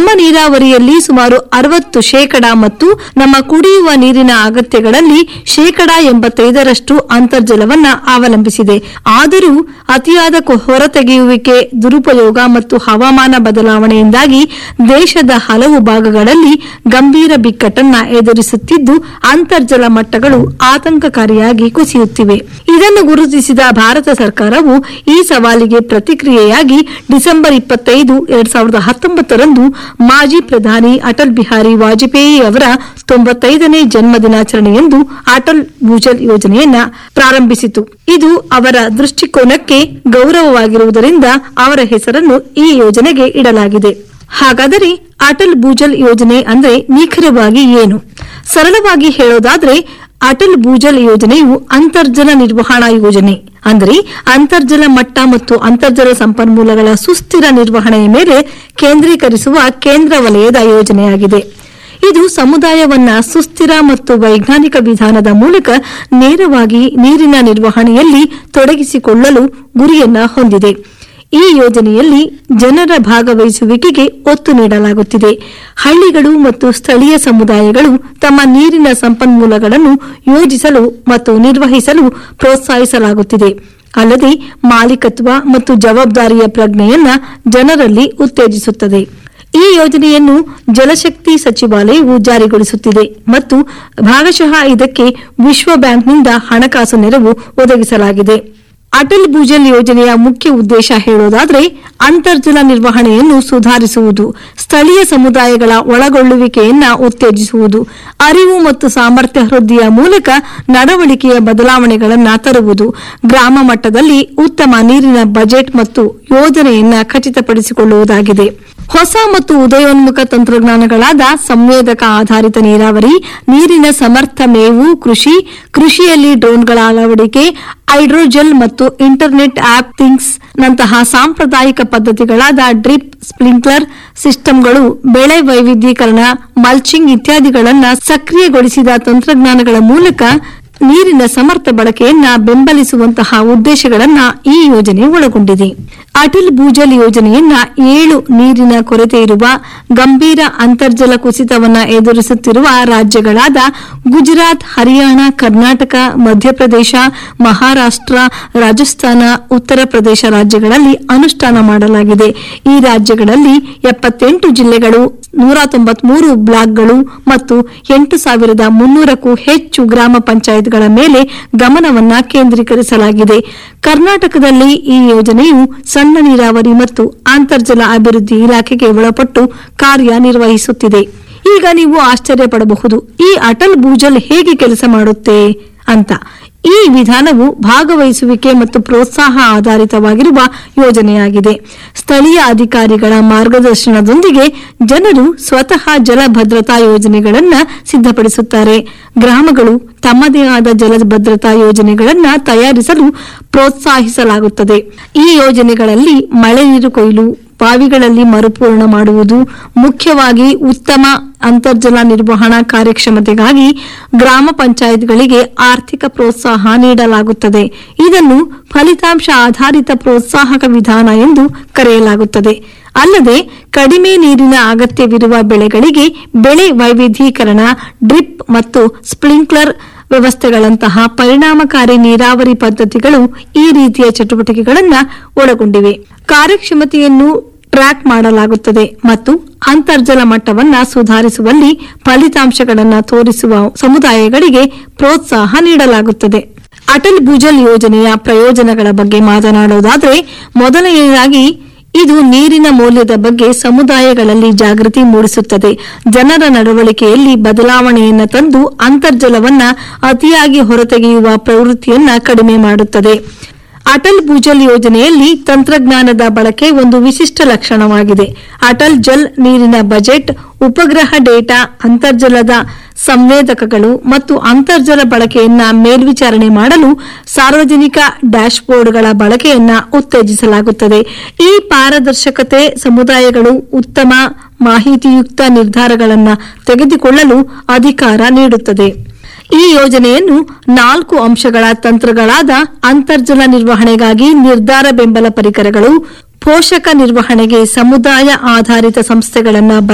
ನಮ್ಮ ನೀರಾವರಿಯಲ್ಲಿ ಸುಮಾರು ಅರವತ್ತು ಶೇಕಡ ಮತ್ತು ನಮ್ಮ ಕುಡಿಯುವ ನೀರಿನ ಅಗತ್ಯಗಳಲ್ಲಿ ಶೇಕಡ ಎಂಬತ್ತೈದರಷ್ಟು ಅಂತರ್ಜಲವನ್ನ ಅವಲಂಬಿಸಿದೆ ಆದರೂ ಅತಿಯಾದ ಕೊ- ಹೊರತೆಗೆಯುವಿಕೆ ದುರುಪಯೋಗ ಮತ್ತು ಹವಾಮಾನ ಬದಲಾವಣೆಯಿಂದಾಗಿ ದೇಶದ ಹಲವು ಭಾಗಗಳಲ್ಲಿ ಗಂಭೀರ ಬಿಕ್ಕಟ್ಟನ್ನ ಎದುರಿಸುತ್ತಿದ್ದು ಅಂತರ್ಜಲ ಮಟ್ಟಗಳು ಆತಂಕಕಾರಿಯಾಗಿ ಕುಸಿಯುತ್ತಿವೆ ಇದನ್ನು ಗುರುತಿಸಿದ ಭಾರತ ಸರ್ಕಾರವು ಈ ಸವಾಲಿಗೆ ಪ್ರತಿಕ್ರಿಯೆಯಾಗಿ ಡಿಸೆಂಬರ್ ಇಪ್ಪತ್ತೈದು ಎರಡ್ ಸಾವಿರದ ಹತ್ತೊಂಬತ್ತರಂದು ಮಾಜಿ ಪ್ರಧಾನಿ ಅಟಲ್ ಬಿಹಾರಿ ವಾಜಪೇಯಿ ಅವರ ತೊಂಬತ್ತೈದನೇ ಜನ್ಮ ದಿನಾಚರಣೆಯಂದು ಅಟಲ್ ಭೂಜಲ್ ಯೋಜನೆಯನ್ನ ಪ್ರಾರಂಭಿಸಿತು ಇದು ಅವರ ದೃಷ್ಟಿಕೋನಕ್ಕೆ ಗೌರವವಾಗಿರುವುದರಿಂದ ಅವರ ಹೆಸರನ್ನು ಈ ಯೋಜನೆಗೆ ಇಡಲಾಗಿದೆ ಹಾಗಾದರೆ ಅಟಲ್ ಭೂಜಲ್ ಯೋಜನೆ ಅಂದ್ರೆ ನಿಖರವಾಗಿ ಏನು ಸರಳವಾಗಿ ಹೇಳೋದಾದ್ರೆ ಅಟಲ್ ಭೂಜಲ್ ಯೋಜನೆಯು ಅಂತರ್ಜಲ ನಿರ್ವಹಣಾ ಯೋಜನೆ ಅಂದರೆ ಅಂತರ್ಜಲ ಮಟ್ಟ ಮತ್ತು ಅಂತರ್ಜಲ ಸಂಪನ್ಮೂಲಗಳ ಸುಸ್ಥಿರ ನಿರ್ವಹಣೆಯ ಮೇಲೆ ಕೇಂದ್ರೀಕರಿಸುವ ಕೇಂದ್ರ ವಲಯದ ಯೋಜನೆಯಾಗಿದೆ ಇದು ಸಮುದಾಯವನ್ನ ಸುಸ್ಥಿರ ಮತ್ತು ವೈಜ್ಞಾನಿಕ ವಿಧಾನದ ಮೂಲಕ ನೇರವಾಗಿ ನೀರಿನ ನಿರ್ವಹಣೆಯಲ್ಲಿ ತೊಡಗಿಸಿಕೊಳ್ಳಲು ಗುರಿಯನ್ನ ಹೊಂದಿದೆ ಈ ಯೋಜನೆಯಲ್ಲಿ ಜನರ ಭಾಗವಹಿಸುವಿಕೆಗೆ ಒತ್ತು ನೀಡಲಾಗುತ್ತಿದೆ ಹಳ್ಳಿಗಳು ಮತ್ತು ಸ್ಥಳೀಯ ಸಮುದಾಯಗಳು ತಮ್ಮ ನೀರಿನ ಸಂಪನ್ಮೂಲಗಳನ್ನು ಯೋಜಿಸಲು ಮತ್ತು ನಿರ್ವಹಿಸಲು ಪ್ರೋತ್ಸಾಹಿಸಲಾಗುತ್ತಿದೆ ಅಲ್ಲದೆ ಮಾಲೀಕತ್ವ ಮತ್ತು ಜವಾಬ್ದಾರಿಯ ಪ್ರಜ್ಞೆಯನ್ನ ಜನರಲ್ಲಿ ಉತ್ತೇಜಿಸುತ್ತದೆ ಈ ಯೋಜನೆಯನ್ನು ಜಲಶಕ್ತಿ ಸಚಿವಾಲಯವು ಜಾರಿಗೊಳಿಸುತ್ತಿದೆ ಮತ್ತು ಭಾಗಶಃ ಇದಕ್ಕೆ ವಿಶ್ವ ಬ್ಯಾಂಕ್ನಿಂದ ಹಣಕಾಸು ನೆರವು ಒದಗಿಸಲಾಗಿದೆ ಅಟಲ್ ಭೂಜಲ್ ಯೋಜನೆಯ ಮುಖ್ಯ ಉದ್ದೇಶ ಹೇಳೋದಾದ್ರೆ ಅಂತರ್ಜಲ ನಿರ್ವಹಣೆಯನ್ನು ಸುಧಾರಿಸುವುದು ಸ್ಥಳೀಯ ಸಮುದಾಯಗಳ ಒಳಗೊಳ್ಳುವಿಕೆಯನ್ನ ಉತ್ತೇಜಿಸುವುದು ಅರಿವು ಮತ್ತು ಸಾಮರ್ಥ್ಯ ವೃದ್ಧಿಯ ಮೂಲಕ ನಡವಳಿಕೆಯ ಬದಲಾವಣೆಗಳನ್ನು ತರುವುದು ಗ್ರಾಮ ಮಟ್ಟದಲ್ಲಿ ಉತ್ತಮ ನೀರಿನ ಬಜೆಟ್ ಮತ್ತು ಯೋಜನೆಯನ್ನ ಖಚಿತಪಡಿಸಿಕೊಳ್ಳುವುದಾಗಿದೆ ಹೊಸ ಮತ್ತು ಉದಯೋನ್ಮುಖ ತಂತ್ರಜ್ಞಾನಗಳಾದ ಸಂವೇದಕ ಆಧಾರಿತ ನೀರಾವರಿ ನೀರಿನ ಸಮರ್ಥ ಮೇವು ಕೃಷಿ ಕೃಷಿಯಲ್ಲಿ ಡ್ರೋನ್ಗಳ ಅಳವಡಿಕೆ ಹೈಡ್ರೋಜೆಲ್ ಮತ್ತು ಇಂಟರ್ನೆಟ್ ಆಪ್ ಥಿಂಗ್ಸ್ ನಂತಹ ಸಾಂಪ್ರದಾಯಿಕ ಪದ್ಧತಿಗಳಾದ ಡ್ರಿಪ್ ಸ್ಪ್ರಿಂಕ್ಲರ್ ಸಿಸ್ಟಂಗಳು ಬೆಳೆ ವೈವಿಧ್ಯೀಕರಣ ಮಲ್ಚಿಂಗ್ ಇತ್ಯಾದಿಗಳನ್ನು ಸಕ್ರಿಯಗೊಳಿಸಿದ ತಂತ್ರಜ್ಞಾನಗಳ ಮೂಲಕ ನೀರಿನ ಸಮರ್ಥ ಬಳಕೆಯನ್ನ ಬೆಂಬಲಿಸುವಂತಹ ಉದ್ದೇಶಗಳನ್ನ ಈ ಯೋಜನೆ ಒಳಗೊಂಡಿದೆ ಅಟಲ್ ಭೂಜಲ್ ಯೋಜನೆಯನ್ನ ಏಳು ನೀರಿನ ಕೊರತೆ ಇರುವ ಗಂಭೀರ ಅಂತರ್ಜಲ ಕುಸಿತವನ್ನ ಎದುರಿಸುತ್ತಿರುವ ರಾಜ್ಯಗಳಾದ ಗುಜರಾತ್ ಹರಿಯಾಣ ಕರ್ನಾಟಕ ಮಧ್ಯಪ್ರದೇಶ ಮಹಾರಾಷ್ಟ್ರ ರಾಜಸ್ಥಾನ ಉತ್ತರ ಪ್ರದೇಶ ರಾಜ್ಯಗಳಲ್ಲಿ ಅನುಷ್ಠಾನ ಮಾಡಲಾಗಿದೆ ಈ ರಾಜ್ಯಗಳಲ್ಲಿ ಎಪ್ಪತ್ತೆಂಟು ಜಿಲ್ಲೆಗಳು ನೂರ ತೊಂಬತ್ಮೂರು ಬ್ಲಾಕ್ಗಳು ಮತ್ತು ಎಂಟು ಸಾವಿರದ ಮುನ್ನೂರಕ್ಕೂ ಹೆಚ್ಚು ಗ್ರಾಮ ಪಂಚಾಯತ್ಗಳ ಮೇಲೆ ಗಮನವನ್ನ ಕೇಂದ್ರೀಕರಿಸಲಾಗಿದೆ ಕರ್ನಾಟಕದಲ್ಲಿ ಈ ಯೋಜನೆಯು ಸಣ್ಣ ನೀರಾವರಿ ಮತ್ತು ಅಂತರ್ಜಲ ಅಭಿವೃದ್ಧಿ ಇಲಾಖೆಗೆ ಒಳಪಟ್ಟು ಕಾರ್ಯನಿರ್ವಹಿಸುತ್ತಿದೆ ಈಗ ನೀವು ಆಶ್ಚರ್ಯ ಪಡಬಹುದು ಈ ಅಟಲ್ ಭೂಜಲ್ ಹೇಗೆ ಕೆಲಸ ಮಾಡುತ್ತೆ ಅಂತ ಈ ವಿಧಾನವು ಭಾಗವಹಿಸುವಿಕೆ ಮತ್ತು ಪ್ರೋತ್ಸಾಹ ಆಧಾರಿತವಾಗಿರುವ ಯೋಜನೆಯಾಗಿದೆ ಸ್ಥಳೀಯ ಅಧಿಕಾರಿಗಳ ಮಾರ್ಗದರ್ಶನದೊಂದಿಗೆ ಜನರು ಸ್ವತಃ ಜಲ ಭದ್ರತಾ ಯೋಜನೆಗಳನ್ನ ಸಿದ್ಧಪಡಿಸುತ್ತಾರೆ ಗ್ರಾಮಗಳು ತಮ್ಮದೇ ಆದ ಜಲ ಭದ್ರತಾ ಯೋಜನೆಗಳನ್ನ ತಯಾರಿಸಲು ಪ್ರೋತ್ಸಾಹಿಸಲಾಗುತ್ತದೆ ಈ ಯೋಜನೆಗಳಲ್ಲಿ ಮಳೆ ನೀರು ಕೊಯ್ಲು ಬಾವಿಗಳಲ್ಲಿ ಮರುಪೂರ್ಣ ಮಾಡುವುದು ಮುಖ್ಯವಾಗಿ ಉತ್ತಮ ಅಂತರ್ಜಲ ನಿರ್ವಹಣಾ ಕಾರ್ಯಕ್ಷಮತೆಗಾಗಿ ಗ್ರಾಮ ಪಂಚಾಯತ್ಗಳಿಗೆ ಆರ್ಥಿಕ ಪ್ರೋತ್ಸಾಹ ನೀಡಲಾಗುತ್ತದೆ ಇದನ್ನು ಫಲಿತಾಂಶ ಆಧಾರಿತ ಪ್ರೋತ್ಸಾಹಕ ವಿಧಾನ ಎಂದು ಕರೆಯಲಾಗುತ್ತದೆ ಅಲ್ಲದೆ ಕಡಿಮೆ ನೀರಿನ ಅಗತ್ಯವಿರುವ ಬೆಳೆಗಳಿಗೆ ಬೆಳೆ ವೈವಿಧ್ಯೀಕರಣ ಡ್ರಿಪ್ ಮತ್ತು ಸ್ಪ್ರಿಂಕ್ಲರ್ ವ್ಯವಸ್ಥೆಗಳಂತಹ ಪರಿಣಾಮಕಾರಿ ನೀರಾವರಿ ಪದ್ಧತಿಗಳು ಈ ರೀತಿಯ ಚಟುವಟಿಕೆಗಳನ್ನು ಒಳಗೊಂಡಿವೆ ಕಾರ್ಯಕ್ಷಮತೆಯನ್ನು ಟ್ರ್ಯಾಕ್ ಮಾಡಲಾಗುತ್ತದೆ ಮತ್ತು ಅಂತರ್ಜಲ ಮಟ್ಟವನ್ನ ಸುಧಾರಿಸುವಲ್ಲಿ ಫಲಿತಾಂಶಗಳನ್ನು ತೋರಿಸುವ ಸಮುದಾಯಗಳಿಗೆ ಪ್ರೋತ್ಸಾಹ ನೀಡಲಾಗುತ್ತದೆ ಅಟಲ್ ಭೂಜಲ್ ಯೋಜನೆಯ ಪ್ರಯೋಜನಗಳ ಬಗ್ಗೆ ಮಾತನಾಡುವುದಾದರೆ ಮೊದಲನೆಯದಾಗಿ ಇದು ನೀರಿನ ಮೌಲ್ಯದ ಬಗ್ಗೆ ಸಮುದಾಯಗಳಲ್ಲಿ ಜಾಗೃತಿ ಮೂಡಿಸುತ್ತದೆ ಜನರ ನಡವಳಿಕೆಯಲ್ಲಿ ಬದಲಾವಣೆಯನ್ನು ತಂದು ಅಂತರ್ಜಲವನ್ನ ಅತಿಯಾಗಿ ಹೊರತೆಗೆಯುವ ಪ್ರವೃತ್ತಿಯನ್ನ ಕಡಿಮೆ ಮಾಡುತ್ತದೆ ಅಟಲ್ ಭೂಜಲ್ ಯೋಜನೆಯಲ್ಲಿ ತಂತ್ರಜ್ಞಾನದ ಬಳಕೆ ಒಂದು ವಿಶಿಷ್ಟ ಲಕ್ಷಣವಾಗಿದೆ ಅಟಲ್ ಜಲ್ ನೀರಿನ ಬಜೆಟ್ ಉಪಗ್ರಹ ಡೇಟಾ ಅಂತರ್ಜಲದ ಸಂವೇದಕಗಳು ಮತ್ತು ಅಂತರ್ಜಲ ಬಳಕೆಯನ್ನ ಮೇಲ್ವಿಚಾರಣೆ ಮಾಡಲು ಸಾರ್ವಜನಿಕ ಡ್ಯಾಶ್ಬೋರ್ಡ್ಗಳ ಬಳಕೆಯನ್ನ ಉತ್ತೇಜಿಸಲಾಗುತ್ತದೆ ಈ ಪಾರದರ್ಶಕತೆ ಸಮುದಾಯಗಳು ಉತ್ತಮ ಮಾಹಿತಿಯುಕ್ತ ನಿರ್ಧಾರಗಳನ್ನು ತೆಗೆದುಕೊಳ್ಳಲು ಅಧಿಕಾರ ನೀಡುತ್ತದೆ ಈ ಯೋಜನೆಯನ್ನು ನಾಲ್ಕು ಅಂಶಗಳ ತಂತ್ರಗಳಾದ ಅಂತರ್ಜಲ ನಿರ್ವಹಣೆಗಾಗಿ ನಿರ್ಧಾರ ಬೆಂಬಲ ಪರಿಕರಗಳು ಪೋಷಕ ನಿರ್ವಹಣೆಗೆ ಸಮುದಾಯ ಆಧಾರಿತ ಸಂಸ್ಥೆಗಳನ್ನು